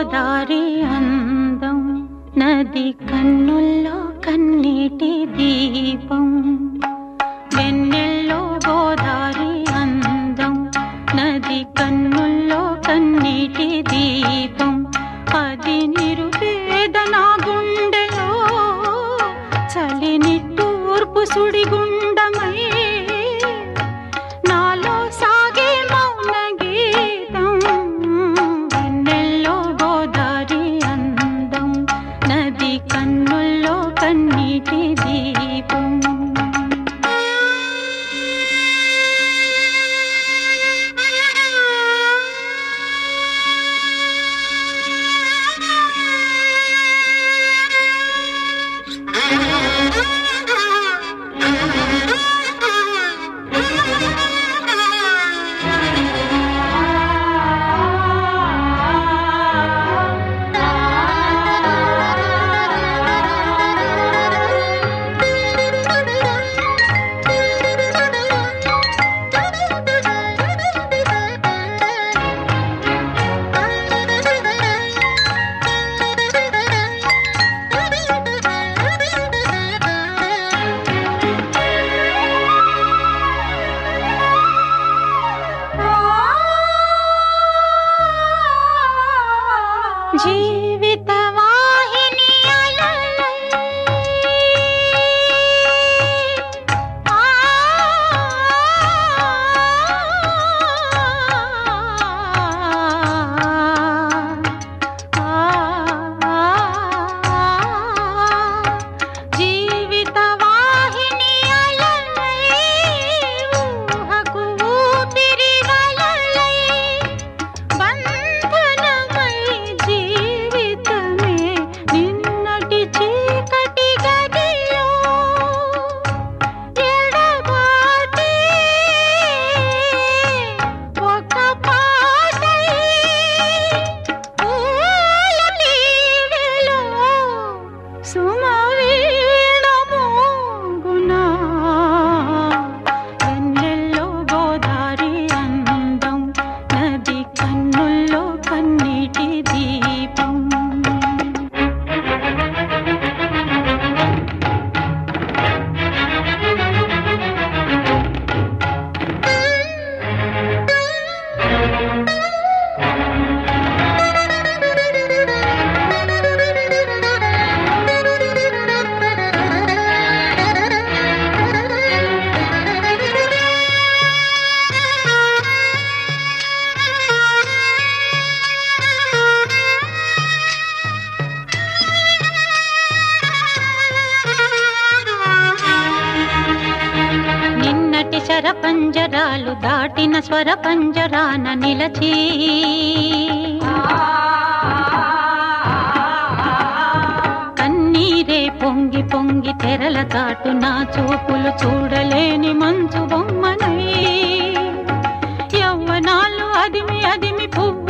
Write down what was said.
గోదారి అందం నది కన్నుల్లో కన్నీటి దీపం వెన్నెల్లో గోదారి అందం నది కన్నుల్లో కన్నీటి దీపం అది నిరుపేద నా గుండెలో చలిని తూర్పు సుడిగుండమై నాలో సాగే మౌన గీతం వెన్నెల్లో గోదారి అందం నది కన్నుల్లో కన్నీటి దీపం జీవిత వాహిని అలలై ఆ జీవిత వాహిని అలలై ఊహకు ఊపిరి వలలై బంధనమై జీవితమే నిన్నటి చీకటి గదిలో ఎడబాటే ఒక పాటై పూల తీవెలో సుమవీణ మోగునా వెన్నెల్లో గోదారి అందం నది కన్నుల్లో కన్నీటి దీపం నిన్నటి శరపంజరాలు దాటిన స్వర పంజరాన నిలచి కన్నీరే పొంగి పొంగి తెరల చాటు నా చూపులు చూడలేని మంచు బొమ్మనై యవ్వనాలు అదిమి అదిమి పువ్వు